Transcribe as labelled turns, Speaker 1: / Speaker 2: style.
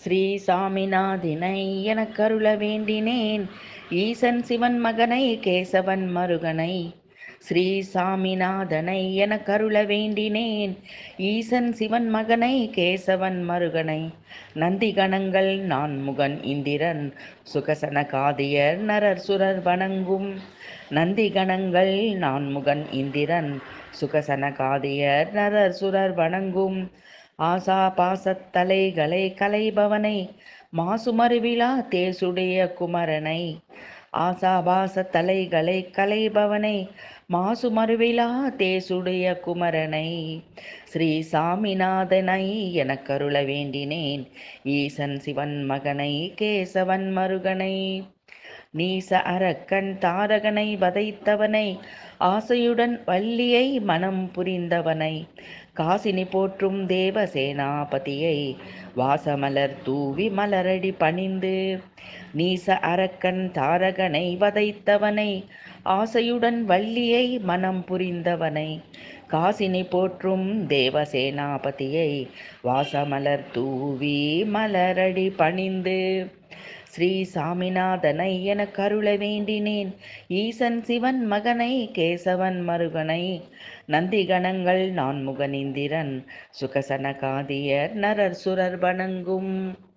Speaker 1: ஸ்ரீ சாமிநாதினை எனக்கருள வேண்டினேன் ஈசன் சிவன் மகனை கேசவன் மருகனை ஸ்ரீ சாமிநாதனை எனக்கருள வேண்டினேன் ஈசன் சிவன் மகனை கேசவன் மருகனை நந்தி கணங்கள் நான் முகன் இந்திரன் சுகசன காதியர் நரர் சுரர் வணங்கும் நந்தி கணங்கள் நான் முகன் இந்திரன் சுகசன காதியர் நரர் சுரர் வணங்கும் ஆசா பாசத்தலைகளை கலைபவனை மாசுமருவிழா தேசுடைய குமரனை ஆசாபாச தலைகளை கலைபவனை மாசுமருவிழா தேசுடைய குமரனை ஸ்ரீ சாமிநாதனை எனக்கருள வேண்டினேன் ஈசன் சிவன் மகனை கேசவன் மருகனை நீச அரக்கன் தாரகனை வதைத்தவனை ஆசையுடன் வள்ளியை மனம் புரிந்தவனை காசினி போற்றும் தேவசேனாபதியை வாசமலர் தூவி மலரடி பணிந்து நீச அரக்கன் தாரகனை வதைத்தவனை ஆசையுடன் வள்ளியை மனம் புரிந்தவனை காசினி போற்றும் தேவசேனாபதியை வாசமலர் தூவி மலரடி பணிந்து ஸ்ரீ சாமிநாதனை என கருள வேண்டினேன் ஈசன் சிவன் மகனை கேசவன் மருகனை நந்தி கணங்கள் நான் முகனிந்திரன் சுகசன காதியர் நரர் சுரர் வணங்கும்